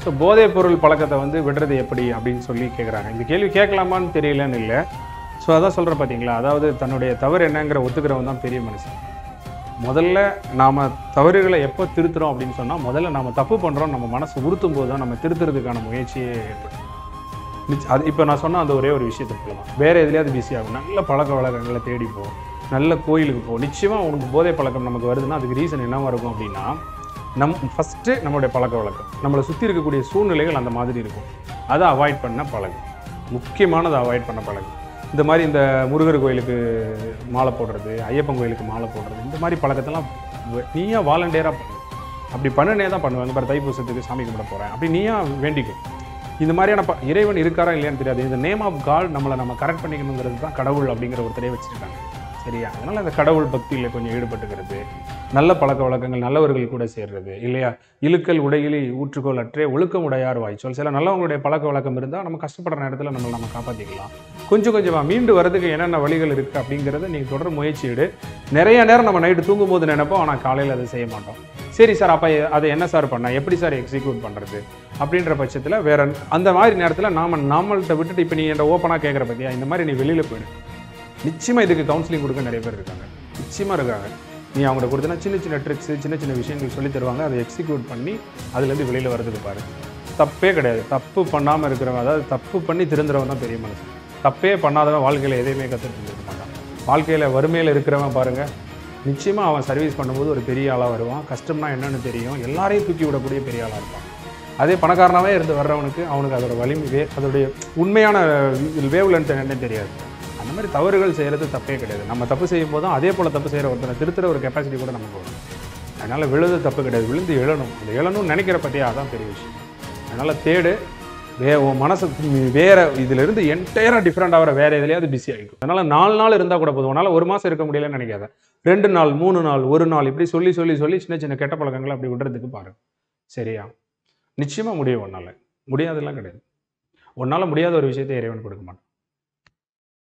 so போதைப் பொருள் பழக்கத்தை வந்து விடுறது எப்படி அப்படின்னு சொல்லி கேட்குறாங்க இந்த கேள்வி கேட்கலாமான்னு தெரியலன்னு இல்லை ஸோ அதான் சொல்கிறேன் பார்த்தீங்களா அதாவது தன்னுடைய தவறு என்னங்கிற ஒத்துக்கிறவன் தான் பெரிய மனுஷன் முதல்ல நாம் தவறுகளை எப்போ திருத்துறோம் அப்படின்னு சொன்னால் முதல்ல நாம் தப்பு பண்ணுறோம் நம்ம மனசு உறுத்தும் போது தான் நம்ம திருத்துறதுக்கான முயற்சியே ஏற்படும் நிச்ச- அது இப்போ நான் சொன்ன அந்த ஒரே ஒரு விஷயத்தை போகலாம் வேறு எதுலையாவது பிஸி ஆகும் நல்ல பழக்க வழக்கங்களை தேடி போ நல்ல கோயிலுக்கு போ நிச்சயமாக உனக்கு போதை பழக்கம் நமக்கு வருதுன்னா அதுக்கு ரீசன் என்னவா இருக்கும் அப்படின்னா நம் ஃபஸ்ட்டு நம்மளுடைய பழக்க வழக்கம் நம்மளை சுற்றி இருக்கக்கூடிய சூழ்நிலைகள் அந்த மாதிரி இருக்கும் அதை அவாய்ட் பண்ண பழகு முக்கியமானதை அவாய்ட் பண்ண பழகு இந்த மாதிரி இந்த முருகர் கோயிலுக்கு மாலை போடுறது ஐயப்பன் கோயிலுக்கு மாலை போடுறது இந்த மாதிரி பழக்கத்தெல்லாம் வ- நீயா வாலண்டியராக பண்ணு அப்படி பண்ணனே தான் பண்ணுவாங்க பாரு தைப்பூசத்துக்கு சாமி கும்பிட போகிறேன் அப்படி நீயா வேண்டிக்கும் இந்த மாதிரியான ப- இறைவன் இருக்காரா இல்லையான்னு தெரியாது இந்த நேம் ஆஃப் காட் நம்மளை நம்ம கரெக்ட் பண்ணிக்கணுங்கிறது தான் கடவுள் அப்படிங்கிற ஒருத்தரே வச்சிருக்காங்க சரியா அதனால அந்த கடவுள் பக்தியில் கொஞ்சம் ஈடுபட்டுக்கிறது நல்ல பழக்க வழக்கங்கள் நல்லவர்கள் கூட சேர்றது இல்லையா இழுக்கல் உடையிலி ஊற்றுக்கோள் அற்றே ஒழுக்கம் உடையார் வாய்ச்சொல் சில நல்லவங்களுடைய பழக்க வழக்கம் இருந்தால் நம்ம கஷ்டப்படுற நேரத்தில் நம்ம நம்ம காப்பாற்றிக்கலாம் கொஞ்சம் கொஞ்சமாக மீண்டு வரதுக்கு என்னென்ன வழிகள் இருக்குது அப்படிங்கிறத நீங்கள் தொடர் முயற்சி எடு நிறைய நேரம் நம்ம நைட்டு தூங்கும்போது நினைப்போம் ஆனால் காலையில் அதை செய்ய மாட்டோம் சரி சார் அப்போ அதை என்ன சார் பண்ண எப்படி சார் எக்ஸிக்யூட் பண்ணுறது அப்படின்ற பட்சத்தில் வேற அந்த மாதிரி நேரத்தில் நாம நாமள்கிட்ட விட்டுட்டு இப்போ நீ என்ற ஓப்பனாக கேட்குற பத்தியா இந்த மாதிரி நீ வெளியில் போயிடு நிச்சயமாக இதுக்கு கவுன்சிலிங் கொடுக்க நிறைய பேர் இருக்காங்க நிச்சயமாக இருக்காங்க நீ அவங்கள்ட்ட கொடுத்தனா சின்ன சின்ன ட்ரிக்ஸ் சின்ன சின்ன விஷயங்கள் சொல்லி தருவாங்க அதை எக்ஸிக்யூட் பண்ணி அதுலேருந்து வெளியில் வரதுக்கு பாரு தப்பே கிடையாது தப்பு பண்ணாமல் இருக்கிறவன் அதாவது தப்பு பண்ணி திருந்துறவன் தான் பெரிய மனுஷன் தப்பே பண்ணாதவன் வாழ்க்கையில் எதையுமே கற்றுட்டு இருந்திருக்க மாட்டான் வாழ்க்கையில் வறுமையில் இருக்கிறவன் பாருங்கள் நிச்சயமாக அவன் சர்வீஸ் பண்ணும்போது ஒரு பெரிய ஆளாக வருவான் கஷ்டம்னா என்னன்னு தெரியும் எல்லாரையும் தூக்கி விடக்கூடிய பெரிய ஆளாக இருப்பான் அதே பணக்காரனாவே இருந்து வர்றவனுக்கு அவனுக்கு அதோட வலிமை வே அதோடைய உண்மையான வேவ் லென்த் என்னன்னு தெரியாது அந்த மாதிரி தவறுகள் செய்கிறது தப்பே கிடையாது நம்ம தப்பு செய்யும் போதும் அதே போல் தப்பு செய்கிற ஒருத்தனை திருத்துற ஒரு கெப்பாசிட்டி கூட நமக்கு வரும் அதனால் விழுது தப்பு கிடையாது விழுந்து எழணும் அந்த எழணும்னு நினைக்கிற பற்றியா அதான் பெரிய விஷயம் அதனால் தேடு வே உன் மனசு வேற இதிலிருந்து என்டையராக டிஃப்ரெண்ட் ஆகிற வேற எதுலையாவது பிஸி ஆகிக்கும் அதனால் நாலு நாள் இருந்தால் கூட போதும் உன்னால் ஒரு மாதம் இருக்க முடியலன்னு நினைக்காத ரெண்டு நாள் மூணு நாள் ஒரு நாள் இப்படி சொல்லி சொல்லி சொல்லி சின்ன சின்ன கெட்ட பழக்கங்களை அப்படி விடுறதுக்கு பாருங்க சரியா நிச்சயமாக முடியும் உன்னால் முடியாதெல்லாம் கிடையாது உன்னால் முடியாத ஒரு விஷயத்தை இறைவன் கொடுக்க மாட்டான்